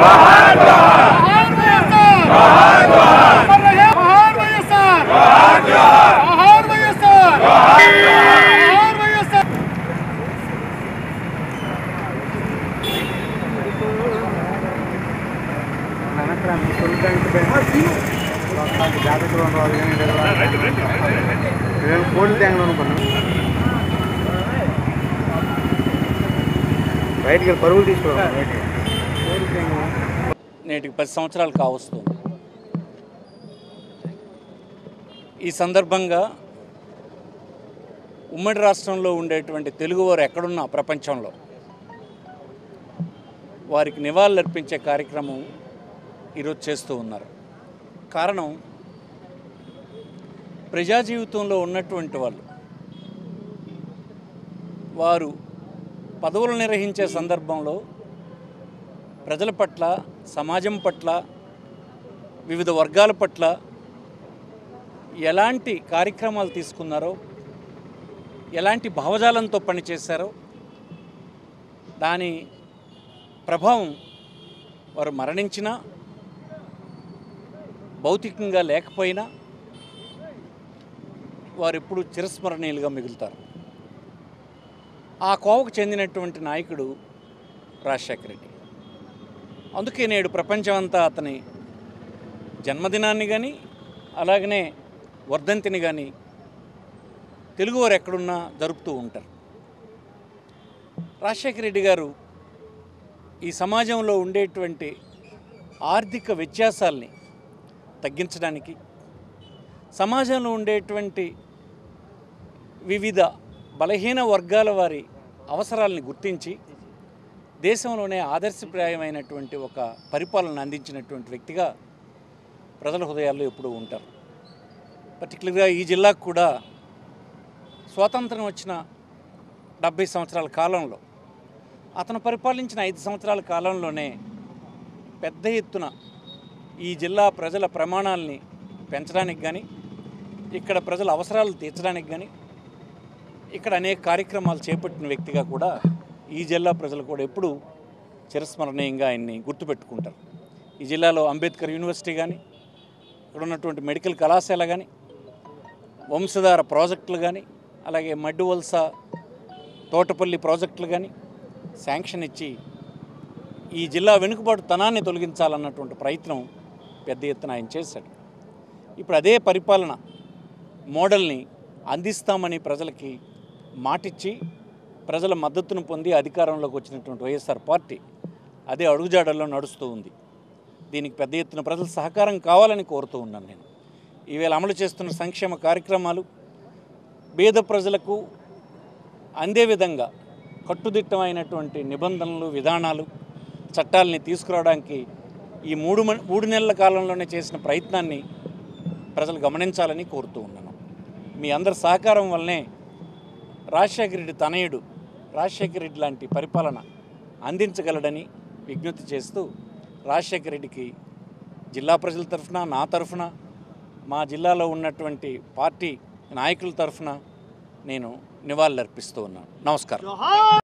జోహార్ YSR అమర్ రహే జోహార్ వైఎస్ఆర్ జోహార్ వైఎస్ఆర్ జోహార్ వైఎస్ఆర్ కోల్డ్ ట్యాంక్లో అనుకున్నాను బయటికి వెళ్ళి పరుగులు తీసుకోవాలి బయటికి నేటికి పది సంవత్సరాలు కావస్తుంది ఈ సందర్భంగా ఉమ్మడి రాష్ట్రంలో ఉండేటువంటి తెలుగువారు ఎక్కడున్నా ప్రపంచంలో వారికి నివాళులర్పించే కార్యక్రమం ఈరోజు చేస్తూ ఉన్నారు కారణం ప్రజా జీవితంలో ఉన్నటువంటి వాళ్ళు వారు పదవులు నిర్వహించే సందర్భంలో ప్రజల పట్ల సమాజం పట్ల వివిధ వర్గాల పట్ల ఎలాంటి కార్యక్రమాలు తీసుకున్నారో ఎలాంటి భావజాలంతో పనిచేశారో దాని ప్రభావం వారు మరణించినా భౌతికంగా లేకపోయినా వారు ఎప్పుడు చిరస్మరణీయులుగా మిగులుతారు ఆ కోవకు చెందినటువంటి నాయకుడు రాజశేఖర రెడ్డి అందుకే నేడు ప్రపంచమంతా అతని జన్మదినాన్ని కానీ అలాగనే వర్ధంతిని కానీ తెలుగువారు ఎక్కడున్నా జరుపుతూ ఉంటారు రాజశేఖర రెడ్డి గారు ఈ సమాజంలో ఉండేటువంటి ఆర్థిక వ్యత్యాసాల్ని తగ్గించడానికి సమాజంలో ఉండేటువంటి వివిధ బలహీన వర్గాల వారి అవసరాలని గుర్తించి దేశంలోనే ఆదర్శప్రాయమైనటువంటి ఒక పరిపాలన అందించినటువంటి వ్యక్తిగా ప్రజల హృదయాల్లో ఎప్పుడూ ఉంటారు పర్టికులర్గా ఈ జిల్లాకు కూడా స్వాతంత్రం వచ్చిన డెబ్భై సంవత్సరాల కాలంలో అతను పరిపాలించిన ఐదు సంవత్సరాల కాలంలోనే పెద్ద ఎత్తున ఈ జిల్లా ప్రజల ప్రమాణాలని పెంచడానికి కానీ ఇక్కడ ప్రజల అవసరాలు తీర్చడానికి కానీ ఇక్కడ అనేక కార్యక్రమాలు చేపట్టిన వ్యక్తిగా కూడా ఈ జిల్లా ప్రజలు కూడా ఎప్పుడూ చిరస్మరణీయంగా ఆయన్ని గుర్తుపెట్టుకుంటారు ఈ జిల్లాలో అంబేద్కర్ యూనివర్సిటీ కానీ ఇక్కడ ఉన్నటువంటి మెడికల్ కళాశాల కానీ వంశధార ప్రాజెక్టులు కానీ అలాగే మడ్డు వలస తోటపల్లి ప్రాజెక్టులు కానీ శాంక్షన్ ఇచ్చి ఈ జిల్లా వెనుకబాటు తనాన్ని తొలగించాలన్నటువంటి ప్రయత్నం పెద్ద ఎత్తున ఆయన చేశాడు ఇప్పుడు అదే పరిపాలన మోడల్ని అందిస్తామని ప్రజలకి మాటిచ్చి ప్రజల మద్దతును పొంది అధికారంలోకి వచ్చినటువంటి వైఎస్ఆర్ పార్టీ అదే అడుగుజాడల్లో నడుస్తూ ఉంది దీనికి పెద్ద ఎత్తున ప్రజల సహకారం కావాలని కోరుతూ ఉన్నాను నేను ఈవేళ అమలు చేస్తున్న సంక్షేమ కార్యక్రమాలు పేద ప్రజలకు అందే విధంగా కట్టుదిట్టమైనటువంటి నిబంధనలు విధానాలు చట్టాలని తీసుకురావడానికి ఈ మూడు మ- మూడు నెలల కాలంలోనే చేసిన ప్రయత్నాన్ని ప్రజలు గమనించాలని కోరుతూ ఉన్నాను మీ అందరి సహకారం వల్లనే రాజశేఖర రెడ్డి తనయుడు రాజశేఖర రెడ్డి లాంటి పరిపాలన అందించగలడని విజ్ఞప్తి చేస్తూ రాజశేఖర రెడ్డికి జిల్లా ప్రజల తరఫున నా తరఫున మా జిల్లాలో ఉన్నటువంటి పార్టీ నాయకుల తరఫున నేను నివాళులర్పిస్తూ ఉన్నాను నమస్కారం